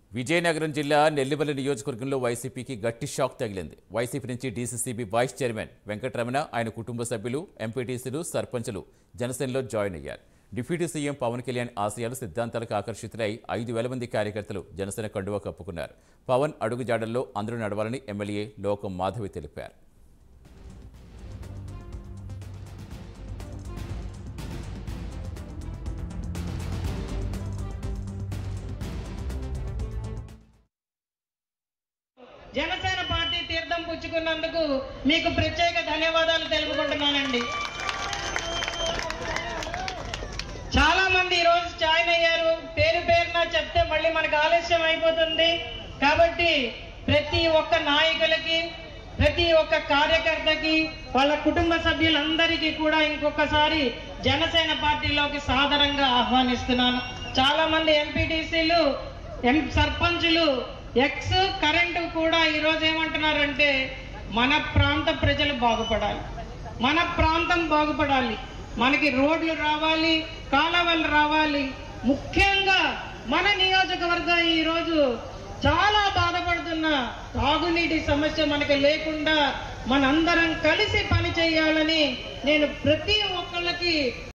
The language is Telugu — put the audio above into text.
విజయనగరం జిల్లా నెల్లిమల్ల నియోజకవర్గంలో వైసీపీకి గట్టి షాక్ తగిలింది వైసీపీ నుంచి డీసీసీబీ వైస్ చైర్మన్ వెంకటరమణ ఆయన కుటుంబ సభ్యులు ఎంపీటీసీలు సర్పంచులు జనసేనలో జాయిన్ అయ్యారు డిప్యూటీ సీఎం పవన్ కళ్యాణ్ ఆశయాలు సిద్ధాంతాలకు ఆకర్షితులై ఐదు వేల మంది కార్యకర్తలు జనసేన కండువా కప్పుకున్నారు పవన్ అడుగుజాడల్లో అందరూ నడవాలని ఎమ్మెల్యే లోకం మాధవి తెలిపారు జనసేన పార్టీ తీర్థం పుచ్చుకున్నందుకు మీకు ప్రత్యేక ధన్యవాదాలు తెలుపుకుంటున్నానండి చాలా మంది ఈ రోజు జాయిన్ అయ్యారు పేరు పేరున చెప్తే మళ్ళీ మనకు ఆలస్యం అయిపోతుంది కాబట్టి ప్రతి ఒక్క నాయకులకి ప్రతి ఒక్క కార్యకర్తకి వాళ్ళ కుటుంబ సభ్యులందరికీ కూడా ఇంకొకసారి జనసేన పార్టీలోకి సాదరంగా ఆహ్వానిస్తున్నాను చాలా మంది ఎంపీటీసీలు ఎం సర్పంచులు ఎక్స్ కరెంటు కూడా ఈరోజు ఏమంటున్నారంటే మన ప్రాంత ప్రజలు బాగుపడాలి మన ప్రాంతం బాగుపడాలి మనకి రోడ్లు రావాలి కాలువలు రావాలి ముఖ్యంగా మన నియోజకవర్గం ఈరోజు చాలా బాధపడుతున్న తాగునీటి సమస్య మనకి లేకుండా మనందరం కలిసి పని చేయాలని నేను ప్రతి ఒక్కళ్ళకి